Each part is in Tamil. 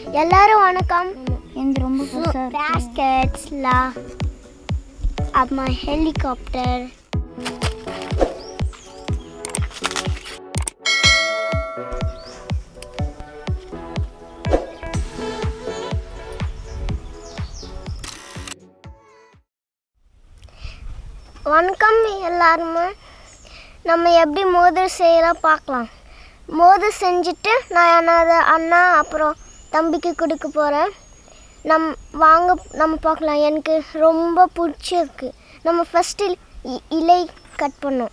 எல்லாரும் வணக்கம் எனக்கு ரொம்ப பெருசாக இருக்கு பேஸ்கெட்ஸ்லாம் அப்புறமா ஹெலிகாப்டர் வணக்கம் எல்லாருமே நம்ம எப்படி மோதிரம் செய்யலாம் பார்க்கலாம் மோதிரம் செஞ்சுட்டு நான் என்னோட அண்ணா அப்புறம் தம்பிக்கு கொடுக்க போகிறேன் நம் வாங்க நம்ம பார்க்கலாம் எனக்கு ரொம்ப பிடிச்சிருக்கு நம்ம ஃபஸ்ட்டு இலை கட் பண்ணோம்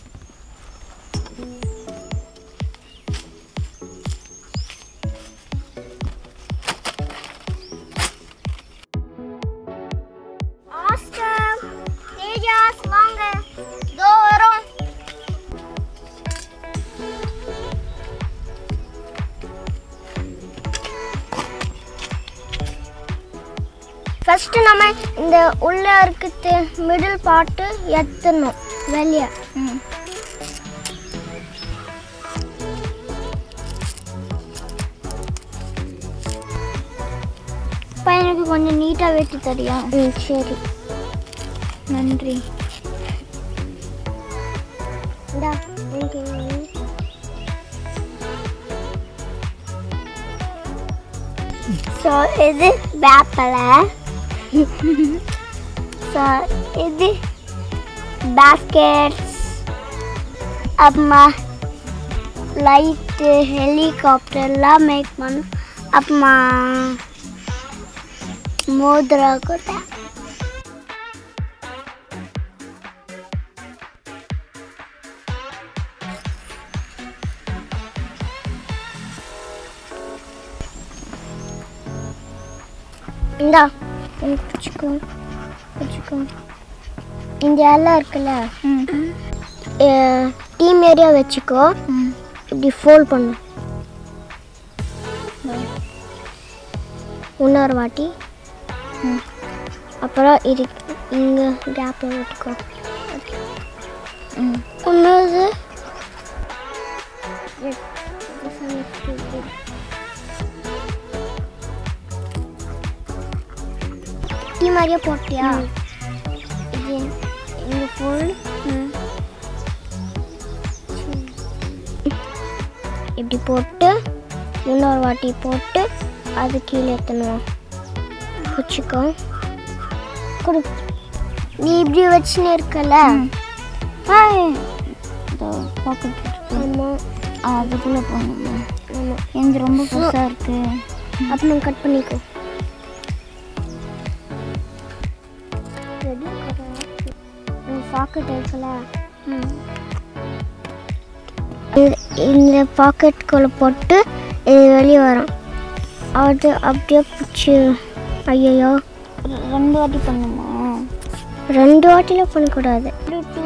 ஆஸ்கர் தேஜாஸ் வாங்க தோ வரோம் ஃபஸ்ட்டு நம்ம இந்த உள்ள இருக்கிறது மிடில் பார்ட்டு எத்தணும் வெளியே ம் பையனுக்கு கொஞ்சம் நீட்டாக வெட்டி தரியா ம் சரி நன்றி இந்தா உனக்கு இங்க. ஸோ இது வேப்பலை ஸோ இது பேஸ்கெட்ஸ் அப்புறமா லைட்டு ஹெலிகாப்டர்லாம் மேக் பண்ணும் அப்புறமா மோதிரா கூட இந்தா எனக்கு பிடிச்சிக்கோ பிடிச்சிக்கோ இந்த எல்லாம் இருக்குல்ல ம் டீம் ஏரியா வச்சுக்கோ ம் இப்படி ஃபோல்ட் பண்ணு இன்னொரு வாட்டி ம். அப்புறம் இது இங்கே கேப்பில் விட்டுக்கோ ம் இன்னொரு டீ மாதிரியே போட்டியா இது இங்கே ஃபுல் இப்படி போட்டு இன்னொரு வாட்டி போட்டு அது கீழே ஏற்றணும் வச்சுக்கோ கொடு நீ இப்படி வச்சுன்னு இருக்கல ஹாய் இந்த பாக்கெட் இருக்கு ஆமாம் அதுக்குள்ளே போகணுமா ஆமாம் எனக்கு ரொம்ப பெருசாக இருக்கு அப்போ நம்ம கட் பண்ணிக்கோ ரெடி பாக்கெட் இருக்குல்ல ம் இந்த- இந்த பாக்கெட்டுக்குள்ளே போட்டு இது வெளியே வரும் அது அப்படியே பிடிச்சி ஐயோ ரெ- ரெண்டு வாட்டி பண்ணுமா ரெண்டு வாட்டியில் பண்ணக்கூடாது டூ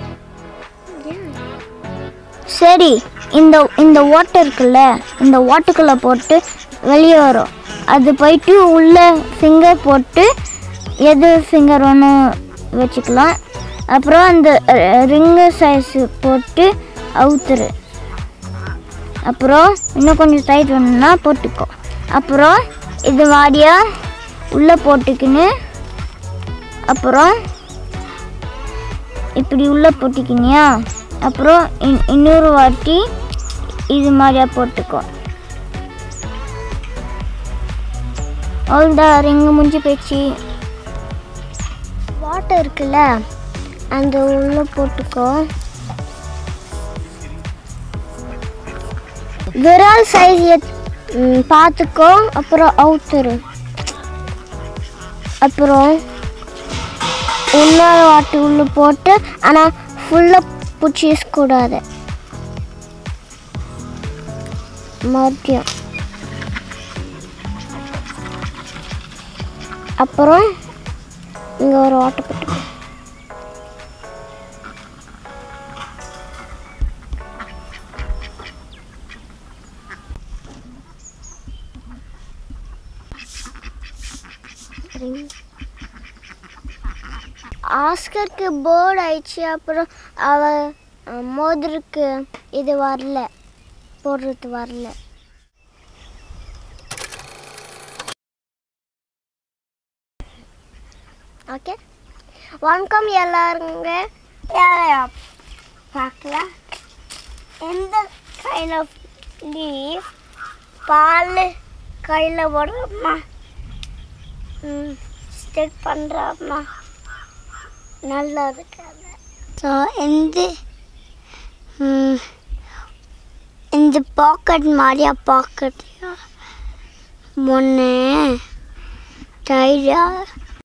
சரி இந்த இந்த ஓட்டை இருக்குல்ல இந்த ஓட்டுக்குள்ளே போட்டு வெளியே வரும் அது போயிட்டு உள்ள ஃபிங்கர் போட்டு எது ஃபிங்கர் ஒன்று வச்சுக்கலாம் அப்புறம் அந்த ரிங்கு சைஸ் போட்டு அவுத்துரு அப்புறம் இன்னும் கொஞ்சம் டைட் வேணும்னா போட்டுக்கோ அப்புறம் இது மாதிரியா உள்ளே போட்டுக்கின்னு அப்புறம் இப்படி உள்ளே போட்டுக்கினியா அப்புறம் இன்- இன்னொரு வாட்டி இது மாதிரியா போட்டுக்கோ அவ்வளோதான் ரிங்கு முடிஞ்சு போயிடுச்சு வாட்டர் இருக்குல்ல அந்த உள்ள போட்டுக்கோ விரல் சைஸ் பார்த்துக்கோ அப்புறம் அவுத்துரு அப்புறம் இன்னொரு வாட்டி உள்ள போட்டு ஆனால் ஃபுல்லாக பிடிச்சி கூடாது மறுபடியும் அப்புறம் இங்கே ஒரு வாட்டை போட்டுக்கோ ஆஸ்கருக்கு போர்டு ஆயிடுச்சு அப்புறம் அவ அஹ், மோதிருக்கு இது வரல போடுறது வரல ஓகே வணக்கம் எல்லாருங்க பார்க்கலாம் எந்த கைண்ட் ஆஃப் லீஃப் பால் கையில் போடுறோம்மா ஸ்டெட் பண்ணுறோம்மா நல்லா இருக்காது ஸோ இந்த ம், இந்த பாக்கெட் மாதிரியா பாக்கெட் ஒன்று டைரியா